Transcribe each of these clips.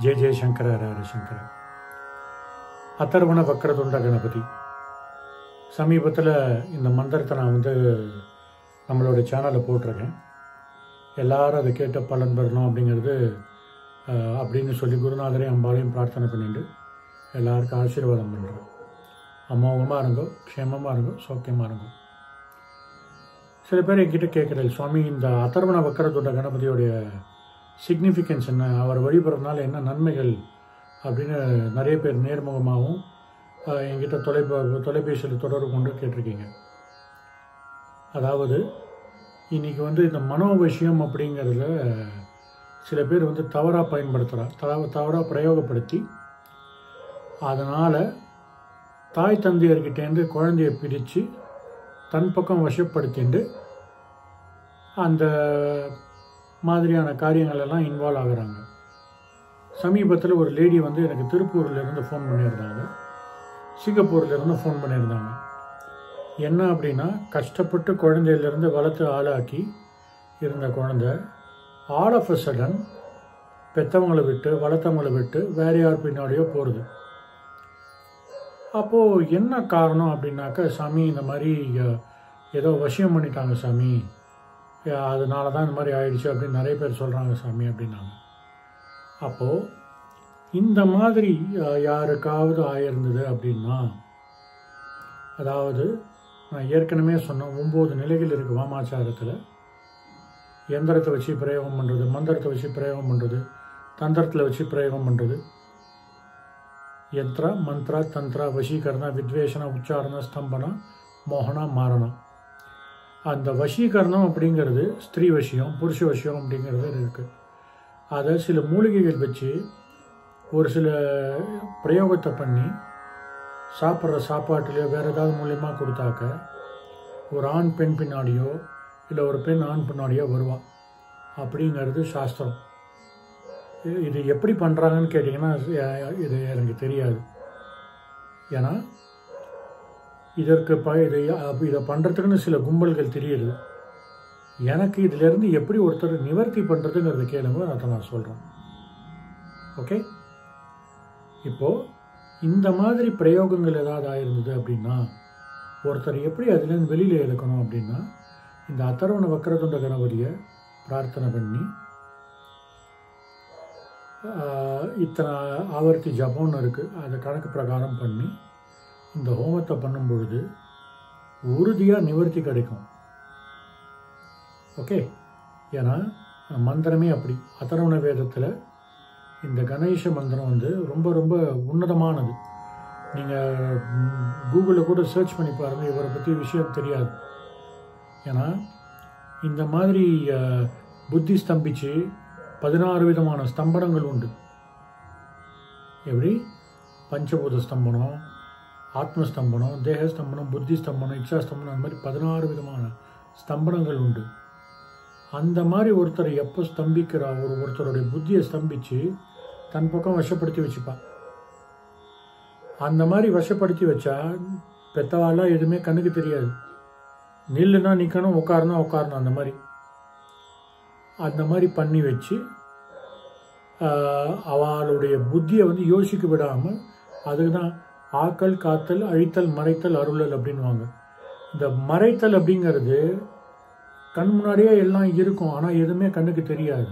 ஜெய ஜெயசங்கர ஹர ஹர சங்கர அத்தர்வண வக்கரதுண்ட கணபதி சமீபத்தில் இந்த மந்திரத்தை நான் வந்து நம்மளோட சேனலில் போட்டிருக்கேன் எல்லாரும் அதை கேட்ட பலன் பெறணும் அப்படிங்கிறது அஹ், அப்படின்னு சொல்லி குருநாதரையும் அம்பாலையும் பிரார்த்தனை பண்ணிட்டு எல்லாருக்கும் ஆசீர்வாதம் பண்ணுறேன் அமோகமாக இருங்கோ க்ஷேமமாக இருங்கோ சௌக்கியமாக இருங்கோ சில பேர் என்கிட்ட கேட்குறது சுவாமி இந்த அதர்வண வக்கரத்துண்ட கணபதியோடைய சிக்னிஃபிகன்ஸ் என்ன அவர் வழிபடுறதுனால என்ன நன்மைகள் அப்படின்னு நிறைய பேர் நேர்முகமாகவும் ஆஹ், என்கிட்ட தொலைபே தொலைபேசியில் தொடர்பு கொண்டு கேட்டிருக்கீங்க அதாவது இன்னைக்கு வந்து இந்த மனோ விஷயம் அப்படிங்கிறதுல சில பேர் வந்து தவறாக பயன்படுத்துகிறா தவ தவறாக பிரயோகப்படுத்தி அதனால் தாய் தந்தையர்கிட்டேருந்து குழந்தைய பிரித்து தன் பக்கம் வசப்படுத்திண்டு அந்த மாதிரியான காரியங்கள் எல்லாம் இன்வால்வ் ஆகுறாங்க சமீபத்தில் ஒரு லேடி வந்து எனக்கு திருப்பூர்லேருந்து ஃபோன் பண்ணியிருந்தாங்க சிங்கப்பூர்லேருந்து ஃபோன் பண்ணியிருந்தாங்க என்ன அப்படின்னா கஷ்டப்பட்டு குழந்தையிலேருந்து வளர்த்து ஆளாக்கி இருந்த குழந்தை ஆல் ஆஃப் அ சடன் பெற்றவங்களை விட்டு வளர்த்தவங்களை விட்டு வேற யார் பின்னாடியோ போகிறது அப்போது என்ன காரணம் அப்படின்னாக்கா சாமி இந்த மாதிரி அஹ், ஏதோ வசியம் பண்ணிட்டாங்க சாமி அஹ், அதனால தான் இந்த மாதிரி ஆயிடுச்சு அப்படின்னு நிறைய பேர் சொல்கிறாங்க சாமி அப்படின்னாங்க அப்போது இந்த மாதிரி அஹ், யாருக்காவது ஆயிருந்தது அப்படின்னா அதாவது நான் ஏற்கனவே சொன்ன ஒம்பது நிலைகள் இருக்குது வாமாச்சாரத்தில் எந்திரத்தை வச்சு பிரயோகம் பண்ணுறது மந்திரத்தை வச்சு பிரயோகம் பண்ணுறது தந்திரத்தில் வச்சு பிரயோகம் பண்ணுறது யந்திர மந்திர தந்திர வசீகரண வித்வேஷன உச்சாரண ஸ்தம்பன மோகன மாரணா அந்த வசீகரணம் அப்படிங்கிறது ஸ்திரீ வசியம் புருஷ வசியம் அப்படிங்கிறது இருக்குது அதை சில மூலிகைகள் வச்சு ஒரு சில பிரயோகத்தை பண்ணி சாப்பிட்ற சாப்பாட்டுலையோ வேறு ஏதாவது மூலியமாக கொடுத்தாக்க ஒரு ஆண் பெண் பின்னாடியோ இல்லை ஒரு பெண் ஆண் பின்னாடியோ வருவா அப்படிங்கிறது சாஸ்திரம் இது- இது எப்படி பண்ணுறாங்கன்னு கேட்டிங்கன்னா அஹ், இது எனக்கு தெரியாது ஏன்னா இதற்கு ப இது அப்ப இதை பண்ணுறதுக்குன்னு சில கும்பல்கள் தெரியுது எனக்கு இதிலிருந்து எப்படி ஒருத்தர் நிவர்த்தி பண்ணுறதுங்கிறத கேளுங்க அதை நான் சொல்கிறேன் ஓகே இப்போது இந்த மாதிரி பிரயோகங்கள் ஏதாவது ஆயிருந்தது அப்படின்னா ஒருத்தர் எப்படி அதுலேருந்து வெளியில் எடுக்கணும் அப்படின்னா இந்த அத்தரவண வக்கரதுண்ட கணபதியை பிரார்த்தனை பண்ணி ஆஹ், இத்தனை ஆவர்த்தி ஜபம்னு இருக்குது அதை கணக்கு பிரகாரம் பண்ணி இந்த ஹோமத்தை பண்ணும் பொழுது உறுதியாக நிவர்த்தி கிடைக்கும் ஓகே ஏன்னா மந்திரமே அப்படி அதரவண வேதத்தில் இந்த கணேச மந்திரம் வந்து ரொம்ப ரொம்ப உன்னதமானது நீங்கள் கூகுளில் கூட சர்ச் பண்ணி பாருங்கள் இவரை பற்றி விஷயம் தெரியாது ஏன்னா இந்த மாதிரி அஹ், புத்தி ஸ்தம்பிச்சு பதினாறு விதமான ஸ்தம்பனங்கள் உண்டு எப்படி பஞ்சபூத ஸ்தம்பனம் ஆத்ம ஸ்தம்பனம் தேக ஸ்தம்பனம் புத்தி ஸ்தம்பனம் இச்சா ஸ்தம்பனம் அந்த மாதிரி பதினாறு விதமான ஸ்தம்பனங்கள் உண்டு அந்த மாதிரி ஒருத்தர் எப்போ ஸ்தம்பிக்கிறா ஒரு ஒருத்தருடைய புத்தியை ஸ்தம்பிச்சு தன் பக்கம் வசப்படுத்தி வச்சுப்பா அந்த மாதிரி வசப்படுத்தி வச்சா பெத்தவாலாம் எதுவுமே கண்ணுக்கு தெரியாது நில்லுனா நிற்கணும் உட்காரணும் உட்காரணும் அந்த மாதிரி அந்த மாதிரி பண்ணி வச்சு ஆஹ், அவளுடைய புத்தியை வந்து யோசிக்க விடாமல் அதுக்கு தான் ஆக்கல் காத்தல் அழித்தல் மறைத்தல் அருளல் அப்படின்வாங்க இந்த மறைத்தல் அப்படிங்கிறது கண் முன்னாடியே எல்லாம் இருக்கும் ஆனால் எதுவுமே கண்ணுக்கு தெரியாது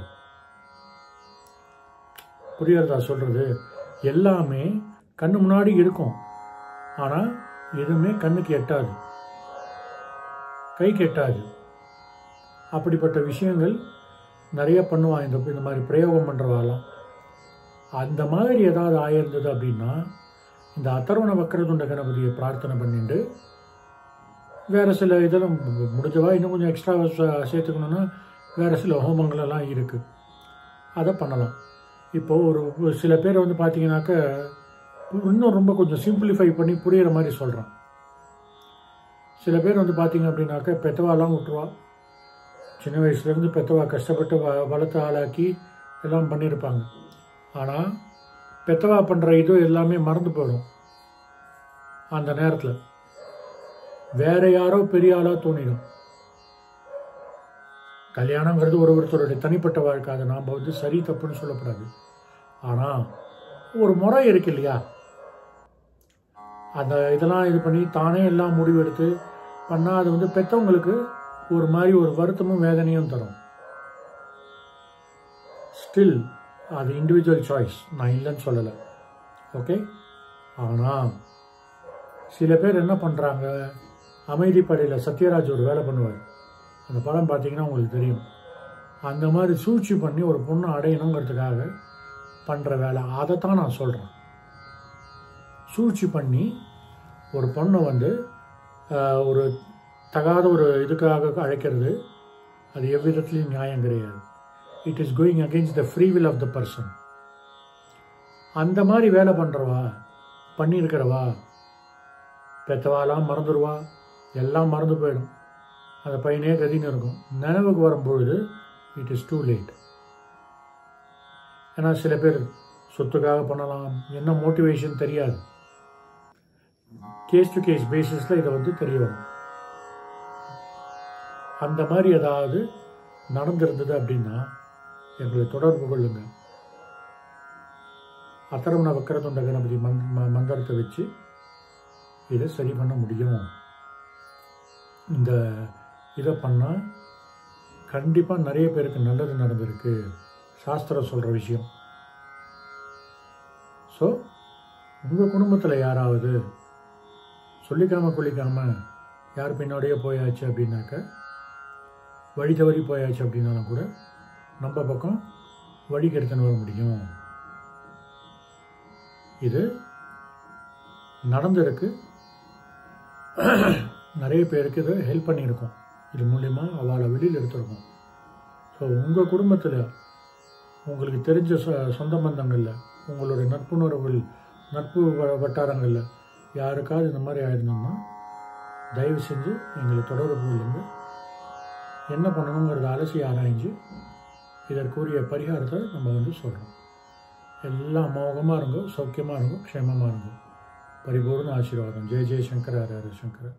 புரியுறதா சொல்கிறது எல்லாமே கண்ணு முன்னாடி இருக்கும் ஆனால் எதுவுமே கண்ணுக்கு எட்டாது கைக்கு எட்டாது அப்படிப்பட்ட விஷயங்கள் நிறைய பண்ணுவான் இந்த இந்த மாதிரி பிரயோகம் பண்ணுறவாலாம் அந்த மாதிரி ஏதாவது ஆயிருந்தது அப்படின்னா இந்த அதர்வண வக்கரதுண்ட கணபதியை பிரார்த்தனை பண்ணிட்டு வேறு சில இதெல்லாம் மு- முடிஞ்சவா இன்னும் கொஞ்சம் எக்ஸ்ட்ரா சேர்த்துக்கணுன்னா வேறு சில ஹோமங்கள் எல்லாம் இருக்குது அதை பண்ணலாம் இப்போது ஒரு ஒரு சில பேர் வந்து பார்த்தீங்கன்னாக்க இன்னும் ரொம்ப கொஞ்சம் சிம்பிளிஃபை பண்ணி புரியிற மாதிரி சொல்கிறேன் சில பேர் வந்து பார்த்தீங்க அப்படின்னாக்க பெத்தவாலாம் விட்டுருவா சின்ன வயசுலேருந்து பெத்தவா கஷ்டப்பட்டு வ வளர்த்து ஆளாக்கி எல்லாம் பண்ணியிருப்பாங்க ஆனால் பெத்தவா பண்ணுற இது எல்லாமே மறந்து போயிடும் அந்த நேரத்தில் வேற யாரோ பெரிய ஆளாக தோணிடும் கல்யாணங்கிறது ஒரு ஒருத்தருடைய தனிப்பட்ட வாழ்க்கை அதை நாம் வந்து சரி தப்புன்னு சொல்லக்கூடாது ஆனால் ஒரு முறை இருக்கு இல்லையா அந்த இதெல்லாம் இது பண்ணி தானே எல்லாம் முடிவெடுத்து பண்ணால் அது வந்து பெற்றவங்களுக்கு ஒரு மாதிரி ஒரு வருத்தமும் வேதனையும் தரும் ஸ்டில் அது இண்டிவிஜுவல் சாய்ஸ் நான் இல்லைன்னு சொல்லலை ஓகே ஆனால் சில பேர் என்ன பண்ணுறாங்க அமைதிப்படையில் சத்யராஜ் ஒரு வேலை பண்ணுவார் அந்த படம் பார்த்தீங்கன்னா உங்களுக்கு தெரியும் அந்த மாதிரி சூழ்ச்சி பண்ணி ஒரு பொண்ணை அடையணுங்கிறதுக்காக பண்ணுற வேலை அதைத்தான் நான் சொல்கிறேன் சூழ்ச்சி பண்ணி ஒரு பொண்ணை வந்து ஆஹ், ஒரு தகாத ஒரு இதுக்காக அழைக்கிறது அது எவ்விதத்துலையும் நியாயம் கிடையாது it is going against the free will of the person அந்த மாதிரி வேலை பண்ணுறவா பண்ணியிருக்கிறவா பெத்தவாலாம் மறந்துடுவா எல்லாம் மறந்து போயிடும் அந்த பையனே கதின்னு இருக்கும் நினைவுக்கு வரும்பொழுது இட் இஸ் டூ லேட் ஏன்னா சில பேர் சொத்துக்காக பண்ணலாம் என்ன மோட்டிவேஷன் தெரியாது கேஸ் டு கேஸ் பேசிஸில் இதை வந்து தெரிய வரும் அந்த மாதிரி ஏதாவது நடந்திருந்தது அப்படின்னா எங்களை தொடர்பு கொள்ளுங்க அத்தரவண வக்கரதுண்ட கணபதி மந் ம- மந்திரத்தை வச்சு இதை சரி பண்ண முடியும் இந்த இதை பண்ணால் கண்டிப்பாக நிறைய பேருக்கு நல்லது நடந்திருக்கு சாஸ்திரம் சொல்கிற விஷயம் ஸோ உங்கள் குடும்பத்தில் யாராவது சொல்லிக்காம கொள்ளிக்காம யார் பின்னாடியே போயாச்சு அப்படின்னாக்க வழி தவறி போயாச்சு அப்படின்னாலும் கூட நம்ம பக்கம் வழிகெடுத்துன்னு வர முடியும் இது நடந்திருக்கு நிறைய பேருக்கு இது ஹெல்ப் பண்ணியிருக்கோம் இது மூலயமா அவளை வெளியில் எடுத்திருக்கோம் ஸோ உங்கள் குடும்பத்தில் உங்களுக்கு தெரிஞ்ச சொ சொந்த பந்தங்களில் உங்களுடைய நட்புணர்வுகள் நட்பு வ- வட்டாரங்களில் யாருக்காவது இந்த மாதிரி ஆயிருந்தோம்னா தயவு செஞ்சு எங்களை தொடர்பு கொள்ளுங்க என்ன பண்ணணுங்கிறத அலசி ஆராய்ஞ்சு இதற்குரிய பரிகாரத்தை நம்ம வந்து சொல்கிறோம் எல்லாம் அமோகமாக இருங்கோ சௌக்கியமாக இருங்கோ க்ஷேமமாக இருங்கோ பரிபூர்ண ஆசீர்வாதம் ஜெய ஜெய சங்கர ஹர ஹர சங்கர